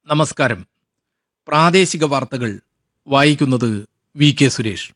നമസ്കാരം പ്രാദേശിക വാർത്തകൾ വായിക്കുന്നത് വി കെ സുരേഷ്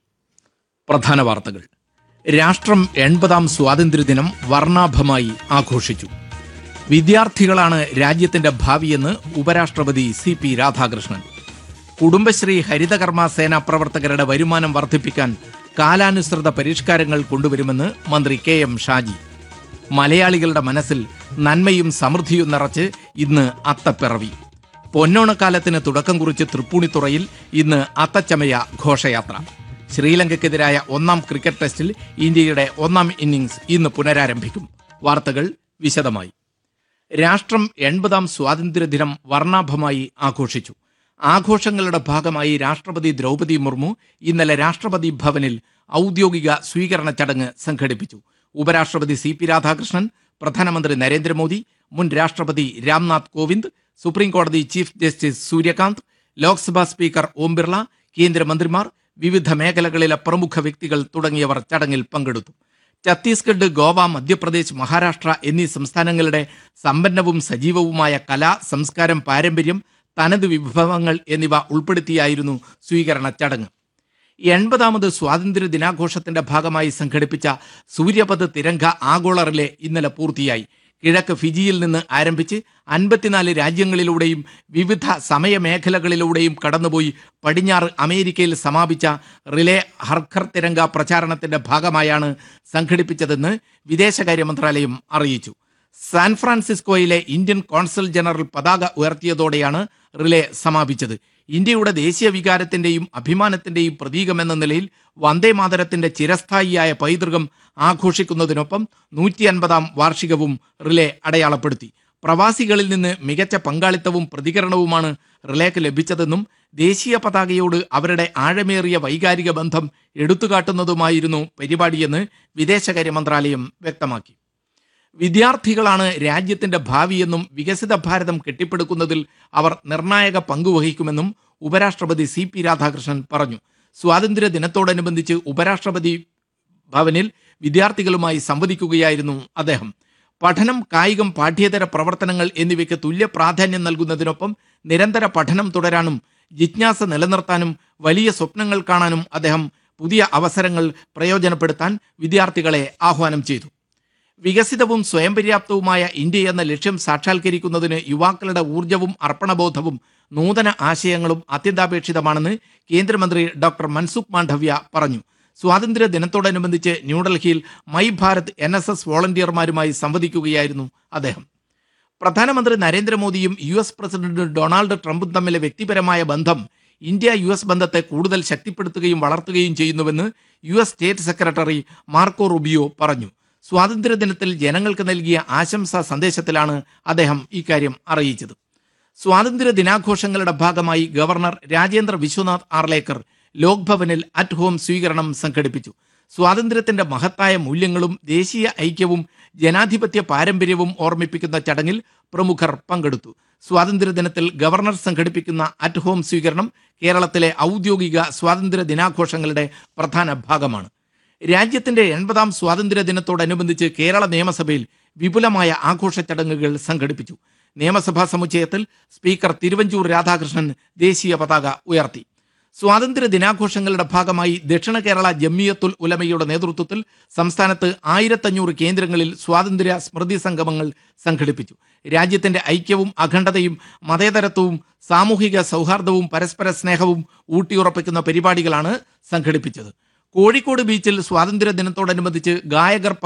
പ്രധാന വാർത്തകൾ രാഷ്ട്രം എൺപതാം സ്വാതന്ത്ര്യദിനം വർണ്ണാഭമായി ആഘോഷിച്ചു വിദ്യാർത്ഥികളാണ് രാജ്യത്തിന്റെ ഭാവിയെന്ന് ഉപരാഷ്ട്രപതി സി പി രാധാകൃഷ്ണൻ കുടുംബശ്രീ ഹരിതകർമ്മ സേന പ്രവർത്തകരുടെ വരുമാനം വർദ്ധിപ്പിക്കാൻ കാലാനുസൃത പരിഷ്കാരങ്ങൾ കൊണ്ടുവരുമെന്ന് മന്ത്രി കെ എം ഷാജി മലയാളികളുടെ മനസ്സിൽ നന്മയും സമൃദ്ധിയും നിറച്ച് ഇന്ന് അത്തപ്പിറവി പൊന്നോണക്കാലത്തിന് തുടക്കം കുറിച്ച് തൃപ്പൂണിത്തുറയിൽ ഇന്ന് അത്തച്ചമയ ഘോഷയാത്ര ശ്രീലങ്കയ്ക്കെതിരായ ഒന്നാം ക്രിക്കറ്റ് ടെസ്റ്റിൽ ഇന്ത്യയുടെ ഒന്നാം ഇന്നിംഗ്സ് ഇന്ന് പുനരാരംഭിക്കും വാർത്തകൾ വിശദമായി രാഷ്ട്രം എൺപതാം സ്വാതന്ത്ര്യദിനം വർണ്ണാഭമായി ആഘോഷിച്ചു ആഘോഷങ്ങളുടെ ഭാഗമായി രാഷ്ട്രപതി ദ്രൗപദി മുർമു ഇന്നലെ രാഷ്ട്രപതി ഭവനിൽ ഔദ്യോഗിക സ്വീകരണ ചടങ്ങ് സംഘടിപ്പിച്ചു ഉപരാഷ്ട്രപതി സി പി രാധാകൃഷ്ണൻ പ്രധാനമന്ത്രി നരേന്ദ്രമോദി മുൻ രാഷ്ട്രപതി രാംനാഥ് കോവിന്ദ് സുപ്രീം കോടതി chief justice Surya Kant Lok Sabha speaker Om Birla കേന്ദ്രമന്ത്രിമാർ വിവിധ മേഖലകളിലെ പ്രമുഖ വ്യക്തികൾ തുടങ്ങിയവർ ചടങ്ങിൽ പങ്കെടുത്തു ഛത്തീസ്ഗഡ് ഗോവ മധ്യപ്രദേശ് മഹാരാഷ്ട്ര എന്നീ സംസ്ഥാനങ്ങളുടെ സമ്പന്നവും സജീവവുമായ കല സംസ്കാരം പാരമ്പര്യം തനത് വിഭവങ്ങൾ എന്നിവ ഉൾപ്പെടുത്തിയായിരുന്നു സ്വീകരണ ചടങ്ങ് എൺപതാമത് സ്വാതന്ത്ര്യ ദിനാഘോഷത്തിന്റെ ഭാഗമായി സംഘടിപ്പിച്ച സൂര്യപഥ് തിരങ്ക ആഗോള റിലേ ഇന്നലെ പൂർത്തിയായി കിഴക്ക് ഫിജിയിൽ നിന്ന് ആരംഭിച്ച് അൻപത്തിനാല് രാജ്യങ്ങളിലൂടെയും വിവിധ സമയമേഖലകളിലൂടെയും കടന്നുപോയി പടിഞ്ഞാറ് അമേരിക്കയിൽ സമാപിച്ച റിലേ ഹർഖർ തിരങ്ക പ്രചാരണത്തിന്റെ ഭാഗമായാണ് സംഘടിപ്പിച്ചതെന്ന് വിദേശകാര്യ മന്ത്രാലയം അറിയിച്ചു സാൻ ഫ്രാൻസിസ്കോയിലെ ഇന്ത്യൻ കോൺസൽ ജനറൽ പതാക ഉയർത്തിയതോടെയാണ് റിലേ സമാപിച്ചത് ഇന്ത്യയുടെ ദേശീയ വികാരത്തിന്റെയും അഭിമാനത്തിന്റെയും പ്രതീകമെന്ന നിലയിൽ വന്ദേ മാതരത്തിന്റെ ചിരസ്ഥായിയായ പൈതൃകം ആഘോഷിക്കുന്നതിനൊപ്പം നൂറ്റി അൻപതാം വാർഷികവും റിലേ അടയാളപ്പെടുത്തി പ്രവാസികളിൽ നിന്ന് മികച്ച പങ്കാളിത്തവും പ്രതികരണവുമാണ് റിലേക്ക് ലഭിച്ചതെന്നും ദേശീയ പതാകയോട് അവരുടെ ആഴമേറിയ വൈകാരിക ബന്ധം എടുത്തുകാട്ടുന്നതുമായിരുന്നു പരിപാടിയെന്ന് വിദേശകാര്യ മന്ത്രാലയം വ്യക്തമാക്കി വിദ്യാർത്ഥികളാണ് രാജ്യത്തിന്റെ ഭാവിയെന്നും വികസിത ഭാരതം കെട്ടിപ്പടുക്കുന്നതിൽ അവർ നിർണായക പങ്കുവഹിക്കുമെന്നും ഉപരാഷ്ട്രപതി സി പി രാധാകൃഷ്ണൻ പറഞ്ഞു സ്വാതന്ത്ര്യ ദിനത്തോടനുബന്ധിച്ച് ഉപരാഷ്ട്രപതി ഭവനിൽ വിദ്യാർത്ഥികളുമായി സംവദിക്കുകയായിരുന്നു അദ്ദേഹം പഠനം കായികം പാഠ്യേതര പ്രവർത്തനങ്ങൾ എന്നിവയ്ക്ക് തുല്യ പ്രാധാന്യം നൽകുന്നതിനൊപ്പം നിരന്തര പഠനം തുടരാനും ജിജ്ഞാസ നിലനിർത്താനും വലിയ സ്വപ്നങ്ങൾ കാണാനും അദ്ദേഹം പുതിയ അവസരങ്ങൾ പ്രയോജനപ്പെടുത്താൻ വിദ്യാർത്ഥികളെ ആഹ്വാനം ചെയ്തു വികസിതവും സ്വയം പര്യാപ്തവുമായ ഇന്ത്യ എന്ന ലക്ഷ്യം സാക്ഷാത്കരിക്കുന്നതിന് യുവാക്കളുടെ ഊർജവും അർപ്പണബോധവും നൂതന ആശയങ്ങളും അത്യന്താപേക്ഷിതമാണെന്ന് കേന്ദ്രമന്ത്രി ഡോക്ടർ മൻസുഖ് മാണ്ഡവ്യ പറഞ്ഞു സ്വാതന്ത്ര്യ ദിനത്തോടനുബന്ധിച്ച് ന്യൂഡൽഹിയിൽ my Bharat N S S വോളണ്ടിയർമാരുമായി സംവദിക്കുകയായിരുന്നു അദ്ദേഹം പ്രധാനമന്ത്രി നരേന്ദ്രമോദിയും യു എസ് പ്രസിഡന്റ് ഡൊണാൾഡ് ട്രംപും തമ്മിലെ വ്യക്തിപരമായ ബന്ധം ഇന്ത്യ യു എസ് ബന്ധത്തെ കൂടുതൽ ശക്തിപ്പെടുത്തുകയും വളർത്തുകയും ചെയ്യുന്നുവെന്ന് U S state secretary Marco Rubio പറഞ്ഞു സ്വാതന്ത്ര്യദിനത്തിൽ ജനങ്ങൾക്ക് നൽകിയ ആശംസാ സന്ദേശത്തിലാണ് അദ്ദേഹം ഇക്കാര്യം അറിയിച്ചത് സ്വാതന്ത്ര്യ ദിനാഘോഷങ്ങളുടെ ഭാഗമായി ഗവർണർ രാജേന്ദ്ര വിശ്വനാഥ് ആർലേക്കർ ലോക് ഭവനിൽ അറ്റ് ഹോം സ്വീകരണം സംഘടിപ്പിച്ചു സ്വാതന്ത്ര്യത്തിന്റെ മഹത്തായ മൂല്യങ്ങളും ദേശീയ ഐക്യവും ജനാധിപത്യ പാരമ്പര്യവും ഓർമ്മിപ്പിക്കുന്ന ചടങ്ങിൽ പ്രമുഖർ പങ്കെടുത്തു സ്വാതന്ത്ര്യദിനത്തിൽ ഗവർണർ സംഘടിപ്പിക്കുന്ന അറ്റ് ഹോം സ്വീകരണം കേരളത്തിലെ ഔദ്യോഗിക സ്വാതന്ത്ര്യ ദിനാഘോഷങ്ങളുടെ പ്രധാന ഭാഗമാണ് രാജ്യത്തിന്റെ എൺപതാം സ്വാതന്ത്ര്യ ദിനത്തോടനുബന്ധിച്ച് കേരള നിയമസഭയിൽ വിപുലമായ ആഘോഷ ചടങ്ങുകൾ സംഘടിപ്പിച്ചു നിയമസഭാ സമുച്ചയത്തിൽ സ്പീക്കർ തിരുവഞ്ചൂർ രാധാകൃഷ്ണൻ ദേശീയ പതാക ഉയർത്തി സ്വാതന്ത്ര്യ ദിനാഘോഷങ്ങളുടെ ഭാഗമായി ദക്ഷിണ കേരള ജമ്മിയത്തുൽ ഉലമയുടെ നേതൃത്വത്തിൽ സംസ്ഥാനത്ത് ആയിരത്തഞ്ഞൂറ് കേന്ദ്രങ്ങളിൽ സ്വാതന്ത്ര്യ സ്മൃതി സംഗമങ്ങൾ സംഘടിപ്പിച്ചു രാജ്യത്തിന്റെ ഐക്യവും അഖണ്ഡതയും മതേതരത്വവും സാമൂഹിക സൗഹാർദ്ദവും പരസ്പര സ്നേഹവും ഊട്ടിയുറപ്പിക്കുന്ന പരിപാടികളാണ് സംഘടിപ്പിച്ചത് കോഴിക്കോട് ബീച്ചിൽ സ്വാതന്ത്ര്യ ദിനത്തോടനുബന്ധിച്ച് ഗായകർ